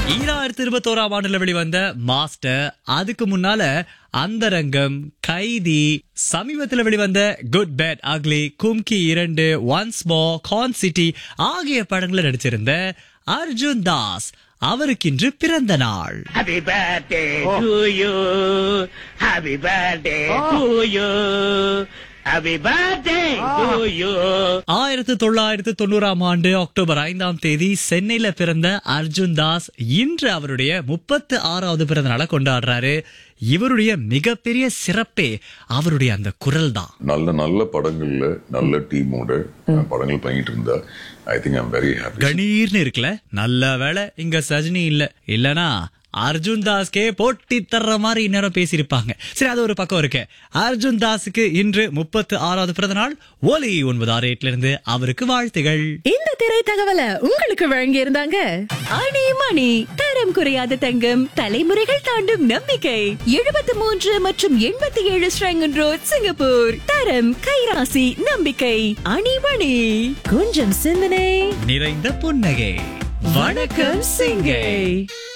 ஈராயிரத்தி இருபத்தோராம் ஆண்டுல வெளிவந்த மாஸ்டர் அதுக்கு முன்னால அந்தரங்கம் கைதி சமீபத்தில் வெளிவந்த குட் பேட் அக்லி கும்கி இரண்டு ஒன்ஸ் மோ கான் சிட்டி ஆகிய படங்களில் நடிச்சிருந்த அர்ஜுன் தாஸ் அவருக்கு இன்று பிறந்த நாள் Happy birthday to you. Happy birthday to you. Happy birthday to you. ஆயிரத்தி தொள்ளாயிரத்தி தொண்ணூறாம் ஆண்டு அக்டோபர் ஐந்தாம் தேதி சென்னையில பிறந்த அர்ஜுன் தாஸ் இன்று அவருடைய முப்பத்து ஆறாவது பிறந்த நாளை கொண்டாடுறாரு இவருடைய மிகப்பெரிய சிறப்பே அவருடைய அந்த குரல் தான் நல்ல நல்ல படங்கள்ல நல்ல டீமோட படங்கள் பண்ணிட்டு இருந்தா I think I'm very happy கணீர்னு இருக்குல்ல நல்ல வேளை இங்க சஜினி இல்ல இல்லனா அர்ஜுன் தாஸ்கே போட்டி தர்ற மாதிரி இந்நேரம் பேசியிருப்பாங்க சரி அது ஒரு பக்கம் இருக்கு அர்ஜுன் தாஸுக்கு இன்று முப்பத்து ஆறாவது பிறந்த நாள் ஒலி ஒன்பது ஆறு எட்டுல இருந்து அவருக்கு வாழ்த்துகள் இந்த திரை தகவலை உங்களுக்கு வழங்கி இருந்தாங்க அணி மணி தரம் குறையாத தங்கம் தலைமுறைகள் தாண்டும் நம்பிக்கை எழுபத்தி மூன்று மற்றும் எண்பத்தி ஏழு ஸ்ரங்கன் ரோட் சிங்கப்பூர் தரம் கைராசி நம்பிக்கை அணி மணி கொஞ்சம் சிந்தனை நிறைந்த புன்னகை வணக்கம் சிங்கை